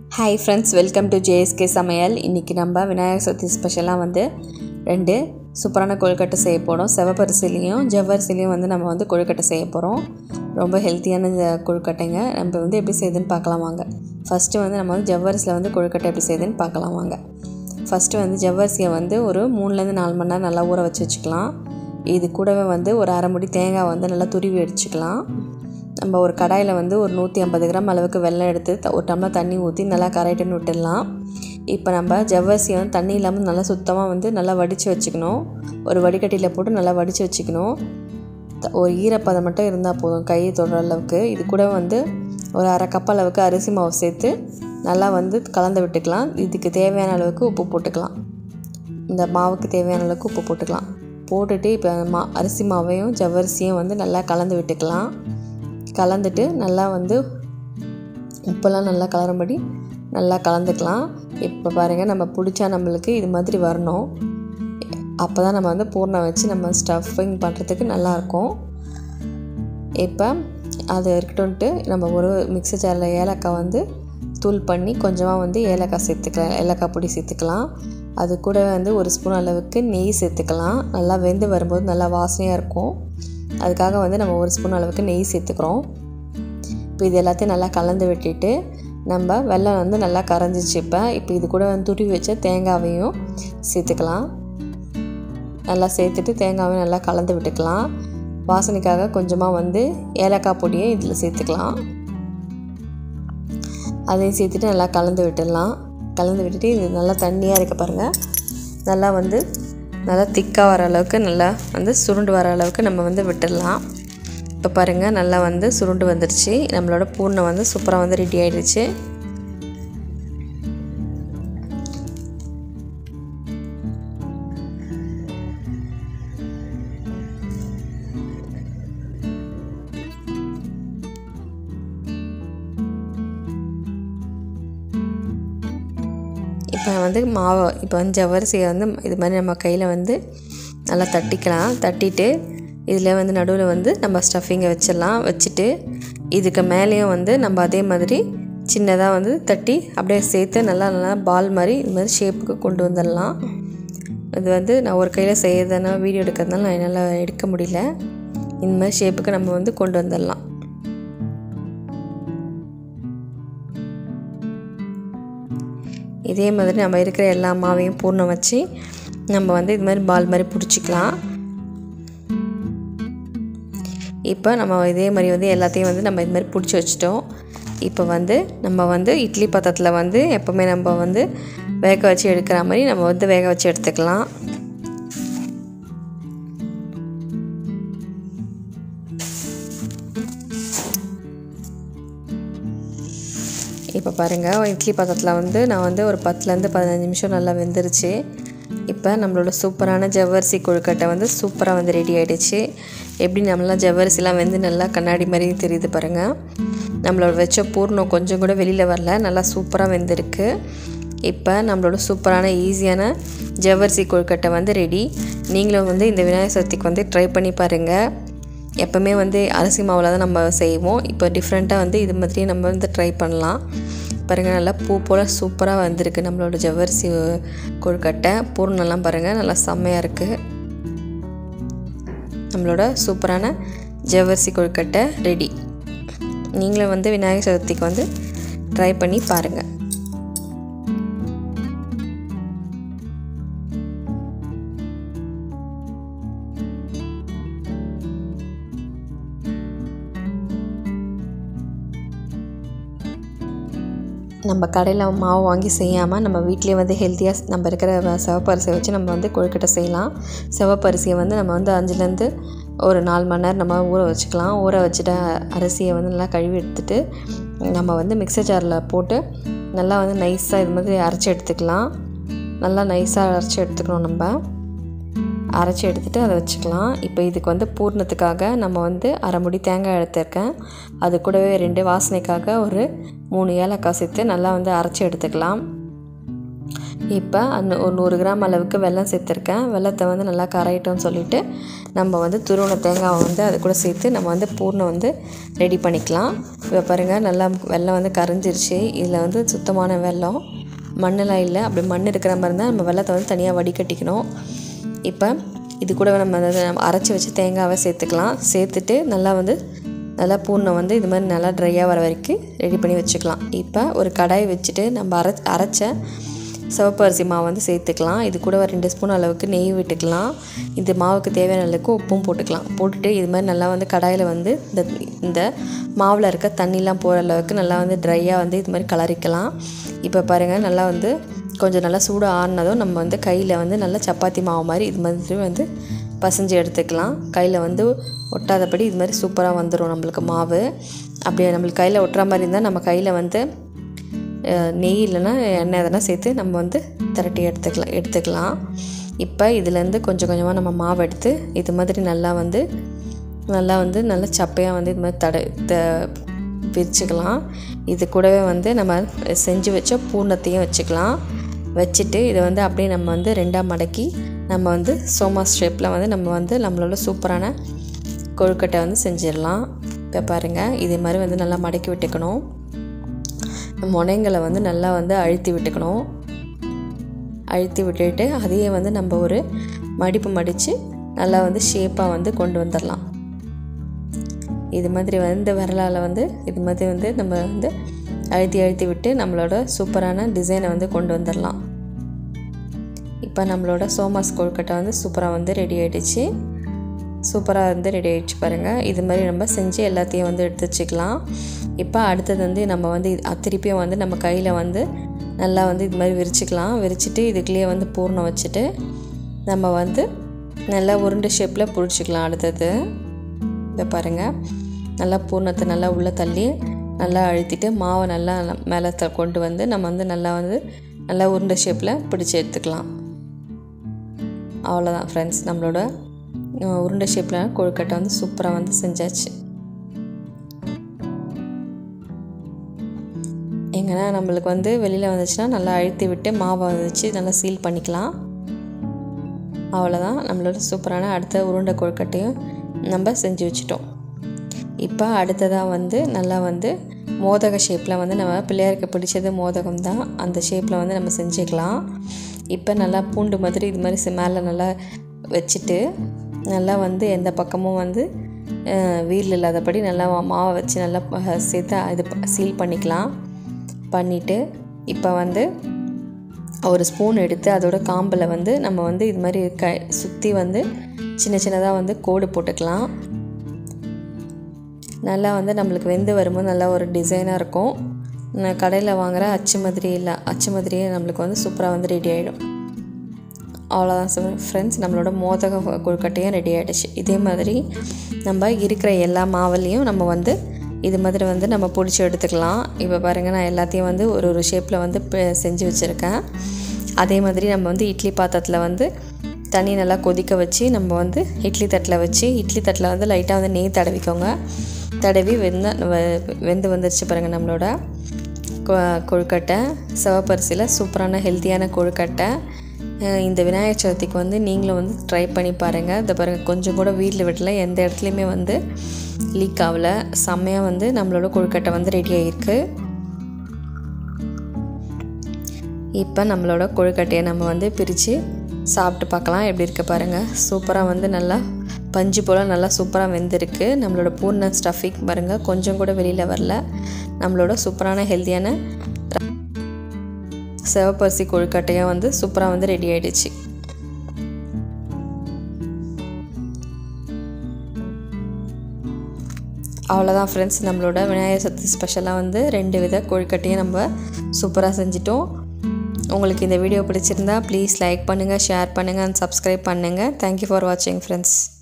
hi friends welcome to JSK சமையல் இன்றைக்கி நம்ம விநாயகர் சதுர்த்தி ஸ்பெஷலாக வந்து ரெண்டு சூப்பரான கொழுக்கட்டை செய்ய போகிறோம் செவப்பரிசிலையும் ஜவ்வரிசிலையும் வந்து நம்ம வந்து கொழுக்கட்டை செய்ய போகிறோம் ரொம்ப ஹெல்த்தியான இந்த கொழுக்கட்டைங்க நம்ம வந்து எப்படி செய்யுதுன்னு பார்க்கலாம் வாங்க ஃபஸ்ட்டு வந்து நம்ம வந்து ஜவ்வரிசியில் வந்து கொழுக்கட்டை எப்படி செய்யுதுன்னு பார்க்கலாம் வாங்க ஃபஸ்ட்டு வந்து ஜவ்வரிசியை வந்து ஒரு மூணுலேருந்து நாலு மணி நேரம் நல்லா ஊற வச்சு வச்சுக்கலாம் இது கூடவே வந்து ஒரு அரை முடி தேங்காய் வந்து நல்லா துருவி அடிச்சுக்கலாம் நம்ம ஒரு கடாயில் வந்து ஒரு நூற்றி ஐம்பது கிராம் அளவுக்கு வெல்லம் எடுத்து த- ஒரு டம்ளர் தண்ணி ஊற்றி நல்லா கரைட்டுன்னு விட்டுடலாம் இப்போ நம்ம ஜவ்வரிசியை வந்து தண்ணி இல்லாமல் நல்லா சுத்தமாக வந்து நல்லா வடித்து வச்சுக்கணும் ஒரு வடிகட்டியில் போட்டு நல்லா வடித்து வச்சுக்கணும் த- ஒரு ஈரப்பதம் மட்டும் இருந்தால் போதும் கையை தொடுற அளவுக்கு இது கூட வந்து ஒரு அரை கப் அளவுக்கு அரிசி மாவு சேர்த்து நல்லா வந்து கலந்து விட்டுக்கலாம் இதுக்கு தேவையான அளவுக்கு உப்பு போட்டுக்கலாம் இந்த மாவுக்கு தேவையான அளவுக்கு உப்பு போட்டுக்கலாம் போட்டுட்டு இப்போ மா அரிசி மாவையும் ஜவ்வரிசியும் வந்து நல்லா கலந்து விட்டுக்கலாம் கலந்துட்டு நல்லா வந்து உப்பெல்லாம் நல்லா கலரும்படி நல்லா கலந்துக்கலாம் இப்போ பாருங்கள் நம்ம பிடிச்சா நம்மளுக்கு இது மாதிரி வரணும் அப்போ தான் நம்ம வந்து பூர்ணம் வச்சு நம்ம ஸ்டஃபிங் பண்ணுறதுக்கு நல்லாயிருக்கும் இப்போ அது இருக்கட்டும்ட்டு நம்ம ஒரு மிக்ஸி ஜாரில் ஏலக்காய் வந்து தூள் பண்ணி கொஞ்சமாக வந்து ஏலக்காய் சேர்த்துக்கலாம் ஏலக்காய் பொடி சேர்த்துக்கலாம் அது கூட வந்து ஒரு ஸ்பூன் அளவுக்கு நெய் சேர்த்துக்கலாம் நல்லா வெந்து வரும்போது நல்லா வாசனையாக இருக்கும் அதுக்காக வந்து நம்ம ஒரு ஸ்பூன் அளவுக்கு நெய் சேர்த்துக்கிறோம் இப்போ இது எல்லாத்தையும் நல்லா கலந்து விட்டுட்டு நம்ம வெல்லம் வந்து நல்லா கரைஞ்சிச்சு இப்போ இப்போ இது கூட வந்து துருவி வச்ச தேங்காவையும் சேர்த்துக்கலாம் நல்லா சேர்த்துட்டு தேங்காவையும் நல்லா கலந்து விட்டுக்கலாம் வாசனைக்காக கொஞ்சமாக வந்து ஏலக்காய் பொடியை இதில் சேர்த்துக்கலாம் அதையும் சேர்த்துட்டு நல்லா கலந்து விட்டுடலாம் கலந்து விட்டுட்டு இது நல்லா தண்ணியாக இருக்க பாருங்கள் நல்லா வந்து நல்லா திக்காக வர அளவுக்கு நல்லா வந்து சுருண்டு வர அளவுக்கு நம்ம வந்து விட்டுடலாம் இப்போ பாருங்கள் நல்லா வந்து சுருண்டு வந்துடுச்சு நம்மளோட பூர்ணம் வந்து சூப்பராக வந்து ரெடி ஆயிடுச்சு இப்போ வந்து மாவு இப்போ வந்து ஜவ்வரிசியை வந்து இது மாதிரி நம்ம கையில் வந்து நல்லா தட்டிக்கலாம் தட்டிட்டு இதில் வந்து நடுவில் வந்து நம்ம ஸ்டஃபிங்கை வச்சிடலாம் வச்சுட்டு இதுக்கு மேலேயும் வந்து நம்ம அதே மாதிரி சின்னதாக வந்து தட்டி அப்படியே சேர்த்து நல்லா நல்லா பால் மாதிரி இது மாதிரி ஷேப்புக்கு கொண்டு வந்துடலாம் இது வந்து நான் ஒரு கையில் செய்யறதுனால வீடியோ எடுக்கிறதுனால நான் என்னால் எடுக்க முடியல இந்த மாதிரி ஷேப்புக்கு நம்ம வந்து கொண்டு வந்துடலாம் இதே மாதிரி நம்ம இருக்கிற எல்லா மாவையும் பூர்ணம் வச்சு நம்ம வந்து இது மாதிரி பால் மாதிரி பிடிச்சிக்கலாம் இப்போ நம்ம இதே மாதிரி வந்து எல்லாத்தையும் வந்து நம்ம இது மாதிரி பிடிச்சி வச்சிட்டோம் இப்போ வந்து நம்ம வந்து இட்லி பாத்திரத்தில் வந்து எப்போவுமே நம்ம வந்து வேக வச்சு எடுக்கிற மாதிரி நம்ம வந்து வேக வச்சு எடுத்துக்கலாம் இப்போ பாருங்கள் இட்லி பாத்திரத்தில் வந்து நான் வந்து ஒரு பத்துலேருந்து பதினஞ்சு நிமிஷம் நல்லா வெந்துருச்சு இப்போ நம்மளோட சூப்பரான ஜவ்வரிசி கொழுக்கட்டை வந்து சூப்பராக வந்து ரெடி ஆகிடுச்சு எப்படி நம்மளாம் ஜவ்வரிசிலாம் வெந்து நல்லா கண்ணாடி மாதிரி தெரியுது பாருங்கள் நம்மளோட வச்ச பூர்ணம் கொஞ்சம் கூட வெளியில் வரல நல்லா சூப்பராக வெந்திருக்கு இப்போ நம்மளோட சூப்பரான ஈஸியான ஜவ்வரிசி கொழுக்கட்டை வந்து ரெடி நீங்களும் வந்து இந்த விநாயகர் சதுர்த்திக்கு வந்து ட்ரை பண்ணி பாருங்கள் எப்போவுமே வந்து அரிசி மாவில் தான் நம்ம செய்வோம் இப்போ டிஃப்ரெண்ட்டாக வந்து இது மாதிரி நம்ம வந்து ட்ரை பண்ணலாம் பாருங்கள் நல்லா பூ போல் சூப்பராக வந்திருக்கு நம்மளோட ஜவ்வரிசி கொழுக்கட்டை பூர்ணம்லாம் பாருங்கள் நல்லா செம்மையாக இருக்குது நம்மளோட சூப்பரான ஜவ்வரிசி கொழுக்கட்டை ரெடி நீங்களும் வந்து விநாயகர் சதுர்த்திக்கு வந்து ட்ரை பண்ணி பாருங்கள் நம்ம கடையில் மாவு வாங்கி செய்யாமல் நம்ம வீட்டிலே வந்து ஹெல்த்தியாக நம்ம இருக்கிற வ- சிவப்பரிசியை வச்சு நம்ம வந்து கொழுக்கட்டை செய்யலாம் சிவப்பரிசியை வந்து நம்ம வந்து அஞ்சுலேருந்து ஒரு நாலு மணி நேரம் நம்ம ஊற வச்சுக்கலாம் ஊற வச்சுட்டு அரிசியை வந்து நல்லா கழுவி எடுத்துட்டு நம்ம வந்து மிக்சர் ஜாரில் போட்டு நல்லா வந்து நைஸாக இது மாதிரி அரைச்சி எடுத்துக்கலாம் நல்லா நைஸாக அரைச்சி எடுத்துக்கணும் நம்ம அரைச்சி எடுத்துகிட்டு அதை வச்சுக்கலாம் இப்போ இதுக்கு வந்து பூர்ணத்துக்காக நம்ம வந்து அரை முடி தேங்காய் எடுத்திருக்கேன் அது கூடவே ரெண்டு வாசனைக்காக ஒரு மூணு ஏலக்காய் சேர்த்து நல்லா வந்து அரைச்சி எடுத்துக்கலாம் இப்போ அந்த ஒரு நூறு கிராம் அளவுக்கு வெல்லம் சேர்த்துருக்கேன் வெள்ளத்தை வந்து நல்லா கரையிட்டோம்னு சொல்லிவிட்டு நம்ம வந்து துருவன தேங்காவை வந்து அது கூட சேர்த்து நம்ம வந்து பூர்ணம் வந்து ரெடி பண்ணிக்கலாம் இப்போ பாருங்கள் நல்லா வெல்லம் வந்து கரைஞ்சிருச்சு இதில் வந்து சுத்தமான வெல்லம் மண்ணெல்லாம் இல்லை அப்படி மண் இருக்கிற மாதிரி இருந்தால் நம்ம வெள்ளத்தை வந்து தனியாக வடிகட்டிக்கணும் இப்போ இது கூட நம்ம அதை நம்ம அரைச்சி வச்சு தேங்காவை சேர்த்துக்கலாம் சேர்த்துட்டு நல்லா வந்து நல்லா பூர்ணம் வந்து இது மாதிரி நல்லா ட்ரையாக வர வரைக்கும் ரெடி பண்ணி வச்சுக்கலாம் இப்போ ஒரு கடாய் வச்சுட்டு நம்ம அரை அரைச்ச சிவப்பு அரிசி மாவு வந்து சேர்த்துக்கலாம் இது கூட ஒரு ரெண்டு ஸ்பூன் அளவுக்கு நெய் விட்டுக்கலாம் இந்த மாவுக்கு தேவையான அளவுக்கு உப்பும் போட்டுக்கலாம் போட்டுட்டு இது மாதிரி நல்லா வந்து கடாயில் வந்து இந்த இந்த மாவில் இருக்க தண்ணிலாம் போகிற அளவுக்கு நல்லா வந்து ட்ரையாக வந்து இது மாதிரி கலரிக்கலாம் இப்போ பாருங்கள் நல்லா வந்து கொஞ்சம் நல்லா சூடு ஆறினதும் நம்ம வந்து கையில் வந்து நல்லா சப்பாத்தி மாவு மாதிரி இது மாதிரி வந்து பசைஞ்சு எடுத்துக்கலாம் கையில் வந்து ஒட்டாதபடி இது மாதிரி சூப்பராக வந்துடும் நம்மளுக்கு மாவு அப்படியே நம்மளுக்கு கையில் ஒட்டுற மாதிரி இருந்தால் நம்ம கையில் வந்து நெய் இல்லைன்னா எண்ணெய் எதனா சேர்த்து நம்ம வந்து திரட்டி எடுத்துக்கலாம் எடுத்துக்கலாம் இப்போ இதுலேருந்து கொஞ்சம் கொஞ்சமாக நம்ம மாவு எடுத்து இது மாதிரி நல்லா வந்து நல்லா வந்து நல்லா சப்பையாக வந்து இது மாதிரி தடை த பிரிச்சுக்கலாம் இது கூடவே வந்து நம்ம செஞ்சு வச்ச பூர்ணத்தையும் வச்சுக்கலாம் வச்சுட்டு இதை வந்து அப்படியே நம்ம வந்து ரெண்டாக மடக்கி நம்ம வந்து சோமாஸ் ஷேப்பில் வந்து நம்ம வந்து நம்மளோட சூப்பரான கொழுக்கட்டை வந்து செஞ்சிடலாம் இப்போ பாருங்கள் இதே மாதிரி வந்து நல்லா மடக்கி விட்டுக்கணும் முனைங்களை வந்து நல்லா வந்து அழுத்தி விட்டுக்கணும் அழுத்தி விட்டுட்டு அதையே வந்து நம்ம ஒரு மடிப்பு மடித்து நல்லா வந்து ஷேப்பாக வந்து கொண்டு வந்துடலாம் இது மாதிரி வந்து விரலால் வந்து இது மாதிரி வந்து நம்ம வந்து அழுத்தி அழுத்தி விட்டு நம்மளோட சூப்பரான டிசைனை வந்து கொண்டு வந்துடலாம் இப்போ நம்மளோட சோமாஸ் கொழுக்கட்டை வந்து சூப்பராக வந்து ரெடி ஆகிடுச்சு சூப்பராக வந்து ரெடி ஆகிடுச்சு பாருங்கள் இது மாதிரி நம்ம செஞ்சு எல்லாத்தையும் வந்து எடுத்து வச்சுக்கலாம் இப்போ அடுத்தது வந்து நம்ம வந்து திருப்பியும் வந்து நம்ம கையில் வந்து நல்லா வந்து இது மாதிரி விரிச்சிக்கலாம் விரிச்சிட்டு இதுக்குள்ளேயே வந்து பூர்ணம் வச்சுட்டு நம்ம வந்து நல்லா உருண்டை ஷேப்பில் பிடிச்சிக்கலாம் அடுத்தது இதை பாருங்கள் நல்லா பூர்ணத்தை நல்லா உள்ளே தள்ளி நல்லா அழுத்திட்டு மாவை நல்லா மேலே த கொண்டு வந்து நம்ம வந்து நல்லா வந்து நல்லா உருண்டை ஷேப்பில் பிடிச்சி எடுத்துக்கலாம் அவ்வளோதான் ஃப்ரெண்ட்ஸ் நம்மளோட உருண்டை ஷேப்பில் கொழுக்கட்டை வந்து சூப்பராக வந்து செஞ்சாச்சு எங்கன்னா நம்மளுக்கு வந்து வெளியில் வந்துச்சுன்னா நல்லா அழுத்தி விட்டு மாவை வச்சு நல்லா சீல் பண்ணிக்கலாம் அவ்வளோதான் நம்மளோட சூப்பரான அடுத்த உருண்டை கொழுக்கட்டையும் நம்ம செஞ்சு வச்சிட்டோம் இப்போ அடுத்ததாக வந்து நல்லா வந்து மோதக ஷேப்பில் வந்து நம்ம பிள்ளையாருக்கு பிடிச்சது மோதகம் தான் அந்த ஷேப்பில் வந்து நம்ம செஞ்சுக்கலாம் இப்போ நல்லா பூண்டு மாதிரி இது மாதிரி மேலே நல்லா வச்சுட்டு நல்லா வந்து எந்த பக்கமும் வந்து வீல் இல்லாதபடி நல்லா மாவை வச்சு நல்லா சேர்த்து இது சீல் பண்ணிக்கலாம் பண்ணிவிட்டு இப்போ வந்து ஒரு ஸ்பூன் எடுத்து அதோட காம்பில் வந்து நம்ம வந்து இது மாதிரி க சுற்றி வந்து சின்ன சின்னதாக வந்து கோடு போட்டுக்கலாம் நல்லா வந்து நம்மளுக்கு வெந்து வரும்போது நல்லா ஒரு டிசைனாக இருக்கும் நான் கடையில் வாங்குகிற அச்சு மாதிரி இல்லை அச்சு மாதிரியே நம்மளுக்கு வந்து சூப்பராக வந்து ரெடி ஆகிடும் அவ்வளோதான் சார் ஃப்ரெண்ட்ஸ் நம்மளோட மோதக கொழுக்கட்டையும் ரெடி ஆகிடுச்சு இதே மாதிரி நம்ம இருக்கிற எல்லா மாவுலேயும் நம்ம வந்து இது மாதிரி வந்து நம்ம பிடிச்சி எடுத்துக்கலாம் இப்போ பாருங்கள் நான் எல்லாத்தையும் வந்து ஒரு ஒரு ஷேப்பில் வந்து செஞ்சு வச்சுருக்கேன் அதே மாதிரி நம்ம வந்து இட்லி பாத்திரத்தில் வந்து தண்ணி நல்லா கொதிக்க வச்சு நம்ம வந்து இட்லி தட்டில் வச்சு இட்லி தட்டில் வந்து லைட்டாக வந்து நெய் தடவிக்கோங்க தடவி வெந்த வெந்து வந்துருச்சு பாருங்கள் நம்மளோட கொழுக்கட்டை சிவப்பரிசியில் சூப்பரான ஹெல்த்தியான கொழுக்கட்டை இந்த விநாயகர் சதுர்த்திக்கு வந்து நீங்களும் வந்து ட்ரை பண்ணி பாருங்கள் இந்த பாருங்கள் கொஞ்சம் கூட வீட்டில் விடல எந்த இடத்துலையுமே வந்து லீக் ஆகலை செம்மையாக வந்து நம்மளோட கொழுக்கட்டை வந்து ரெடி ஆகிருக்கு இப்போ நம்மளோட கொழுக்கட்டையை நம்ம வந்து பிரித்து சாப்பிட்டு பார்க்கலாம் எப்படி இருக்க பாருங்கள் சூப்பராக வந்து நல்லா பஞ்சு போல் நல்லா சூப்பராக வெந்திருக்கு நம்மளோட பூர்ண ஸ்டஃபிங் பாருங்கள் கொஞ்சம் கூட வெளியில் வரல நம்மளோட சூப்பரான ஹெல்த்தியான சிவப்பரிசி கொழுக்கட்டையும் வந்து சூப்பராக வந்து ரெடி ஆகிடுச்சு அவ்வளோதான் ஃப்ரெண்ட்ஸ் நம்மளோட விநாயகர் சதுர்த்தி ஸ்பெஷலாக வந்து ரெண்டு வித கொழுக்கட்டையும் நம்ம சூப்பராக செஞ்சிட்டோம் உங்களுக்கு இந்த வீடியோ பிடிச்சிருந்தா ப்ளீஸ் லைக் பண்ணுங்கள் ஷேர் பண்ணுங்கள் அண்ட் சப்ஸ்கிரைப் பண்ணுங்கள் தேங்க்யூ ஃபார் வாட்சிங் ஃப்ரெண்ட்ஸ்